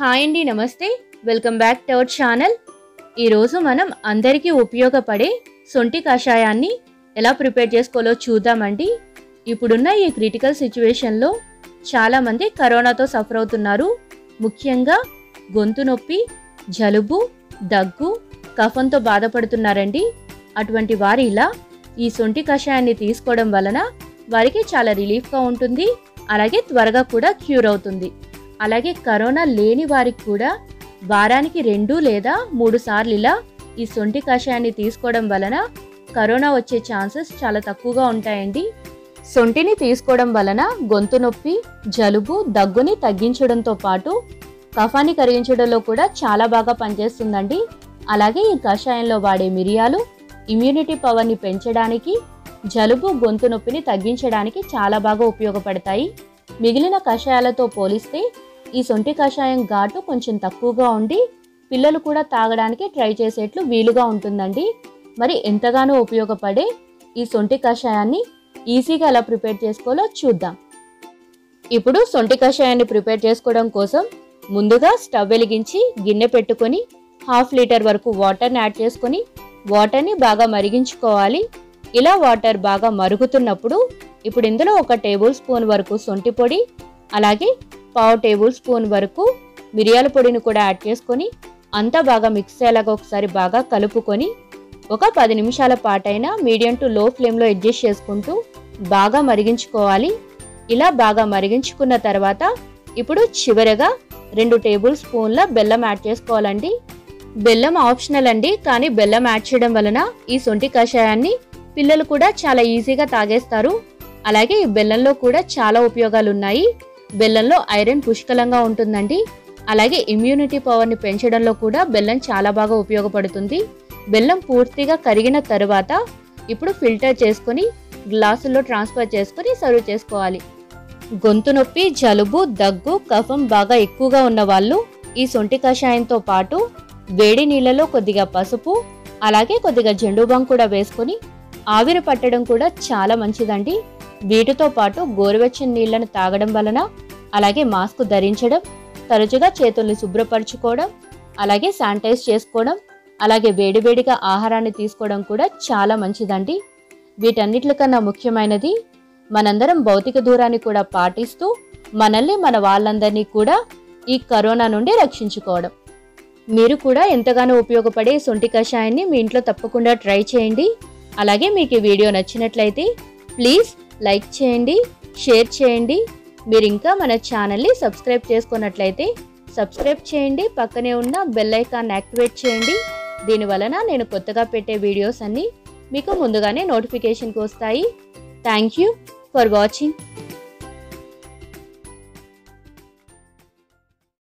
hi అండి నమస్తే welcome back to our channel ఈరోజు మనం అందరికీ ఉపయోగపడే సొంటి కషాయాన్ని ఎలా ప్రిపేర్ చేసుకోవాలో చూద్దామండి ఇప్పుడున్న ఈ క్రిటికల్ సిచ్యువేషన్లో చాలామంది కరోనాతో సఫర్ అవుతున్నారు ముఖ్యంగా గొంతు నొప్పి జలుబు దగ్గు కఫంతో బాధపడుతున్నారండి అటువంటి వారు ఇలా ఈ సొంటి కషాయాన్ని తీసుకోవడం వలన వారికి చాలా రిలీఫ్గా ఉంటుంది అలాగే త్వరగా కూడా క్యూర్ అవుతుంది అలాగే కరోనా లేని వారికి కూడా వారానికి రెండు లేదా మూడు సార్లు ఇలా ఈ సొంటి కషాయాన్ని తీసుకోవడం వలన కరోనా వచ్చే ఛాన్సెస్ చాలా తక్కువగా ఉంటాయండి సొంటిని తీసుకోవడం వలన గొంతు నొప్పి జలుబు దగ్గుని తగ్గించడంతో పాటు కఫాన్ని కరిగించడంలో కూడా చాలా బాగా పనిచేస్తుందండి అలాగే ఈ కషాయంలో వాడే మిరియాలు ఇమ్యూనిటీ పవర్ని పెంచడానికి జలుబు గొంతు నొప్పిని తగ్గించడానికి చాలా బాగా ఉపయోగపడతాయి మిగిలిన కషాయాలతో పోలిస్తే ఈ సొంటి కషాయం ఘాటు కొంచెం తక్కువగా ఉండి పిల్లలు కూడా తాగడానికి ట్రై చేసేట్లు వీలుగా ఉంటుందండి మరి ఎంతగానో ఉపయోగపడే ఈ సొంటి కషాయాన్ని ఈజీగా ఎలా ప్రిపేర్ చేసుకోవాలో చూద్దాం ఇప్పుడు సొంటి కషాయాన్ని ప్రిపేర్ చేసుకోవడం కోసం ముందుగా స్టవ్ వెలిగించి గిన్నె పెట్టుకొని హాఫ్ లీటర్ వరకు వాటర్ని యాడ్ చేసుకొని వాటర్ని బాగా మరిగించుకోవాలి ఇలా వాటర్ బాగా మరుగుతున్నప్పుడు ఇప్పుడు ఇందులో ఒక టేబుల్ స్పూన్ వరకు సొంటి పొడి అలాగే పావు టేబుల్ స్పూన్ వరకు మిరియాల పొడిని కూడా యాడ్ చేసుకొని అంతా బాగా మిక్స్ అయ్యేలాగా ఒకసారి బాగా కలుపుకొని ఒక పది నిమిషాల పాటైనా మీడియం టు లో ఫ్లేమ్లో అడ్జస్ట్ చేసుకుంటూ బాగా మరిగించుకోవాలి ఇలా బాగా మరిగించుకున్న తర్వాత ఇప్పుడు చివరగా రెండు టేబుల్ స్పూన్ల బెల్లం యాడ్ చేసుకోవాలండి బెల్లం ఆప్షనల్ అండి కానీ బెల్లం యాడ్ చేయడం వలన ఈ సొంటి కషాయాన్ని పిల్లలు కూడా చాలా ఈజీగా తాగేస్తారు అలాగే ఈ బెల్లంలో కూడా చాలా ఉపయోగాలు ఉన్నాయి బెల్లంలో ఐరన్ పుష్కలంగా ఉంటుందండి అలాగే ఇమ్యూనిటీ పవర్ని పెంచడంలో కూడా బెల్లం చాలా బాగా ఉపయోగపడుతుంది బెల్లం పూర్తిగా కరిగిన తర్వాత ఇప్పుడు ఫిల్టర్ చేసుకొని గ్లాసుల్లో ట్రాన్స్ఫర్ చేసుకొని సర్వ్ చేసుకోవాలి గొంతు నొప్పి జలుబు దగ్గు కఫం బాగా ఎక్కువగా ఉన్న వాళ్ళు ఈ సొంటి కషాయంతో పాటు వేడి నీళ్ళలో కొద్దిగా పసుపు అలాగే కొద్దిగా జెండు బాం కూడా వేసుకొని ఆవిరి పట్టడం కూడా చాలా మంచిదండి వీటితో పాటు గోరువెచ్చని నీళ్లను తాగడం వలన అలాగే మాస్క్ ధరించడం తరచుగా చేతుల్ని శుభ్రపరచుకోవడం అలాగే శానిటైజ్ చేసుకోవడం అలాగే వేడివేడిగా ఆహారాన్ని తీసుకోవడం కూడా చాలా మంచిదండి వీటన్నిటికన్నా ముఖ్యమైనది మనందరం భౌతిక దూరాన్ని కూడా పాటిస్తూ మనల్ని మన వాళ్ళందరినీ కూడా ఈ కరోనా నుండి రక్షించుకోవడం మీరు కూడా ఎంతగానో ఉపయోగపడే సొంటి కషాయాన్ని మీ ఇంట్లో తప్పకుండా ట్రై చేయండి అలాగే మీకు ఈ వీడియో నచ్చినట్లయితే ప్లీజ్ లైక్ చేయండి షేర్ చేయండి మీరు ఇంకా మన ఛానల్ని సబ్స్క్రైబ్ చేసుకున్నట్లయితే సబ్స్క్రైబ్ చేయండి పక్కనే ఉన్న బెల్ ఐకాన్ యాక్టివేట్ చేయండి దీని వలన నేను కొత్తగా పెట్టే వీడియోస్ అన్నీ మీకు ముందుగానే నోటిఫికేషన్కి వస్తాయి థ్యాంక్ యూ ఫర్ వాచింగ్